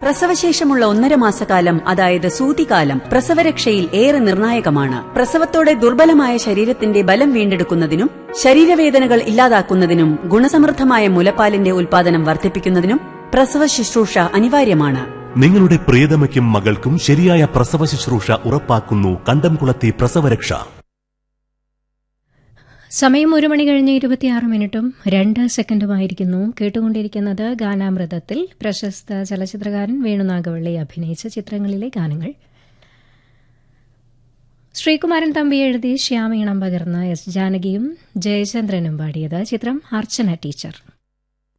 പ്രസവശേഷമുള്ള ഒന്നര മാസക്കാലം അതായത് സൂതികാലം പ്രസവരക്ഷയിൽ ഏറെ നിർണായകമാണ് പ്രസവത്തോടെ ദുർബലമായ ശരീരത്തിന്റെ ബലം വീണ്ടെടുക്കുന്നതിനും ശരീരവേദനകൾ ഇല്ലാതാക്കുന്നതിനും ഗുണസമൃദ്ധമായ മുലപ്പാലിന്റെ ഉൽപാദനം വർദ്ധിപ്പിക്കുന്നതിനും പ്രസവ ശുശ്രൂഷ അനിവാര്യമാണ് നിങ്ങളുടെ പ്രിയതമയ്ക്കും മകൾക്കും ശരിയായ പ്രസവ ശുശ്രൂഷ ഉറപ്പാക്കുന്നു കണ്ടംകുളത്തി പ്രസവരക്ഷ സമയം ഒരു മണി കഴിഞ്ഞ് ഇരുപത്തിയാറ് മിനിറ്റും രണ്ട് സെക്കൻഡുമായിരിക്കുന്നു കേട്ടുകൊണ്ടിരിക്കുന്നത് ഗാനാമൃതത്തിൽ പ്രശസ്ത ചലച്ചിത്രകാരൻ വേണുനാഗവള്ളി അഭിനയിച്ച ചിത്രങ്ങളിലെ ഗാനങ്ങൾ ശ്രീകുമാരൻ തമ്പി എഴുതി ശ്യാമീണം പകർന്ന എസ് ജാനകിയും ജയചന്ദ്രനും പാടിയത് ചിത്രം അർച്ചന ടീച്ചർ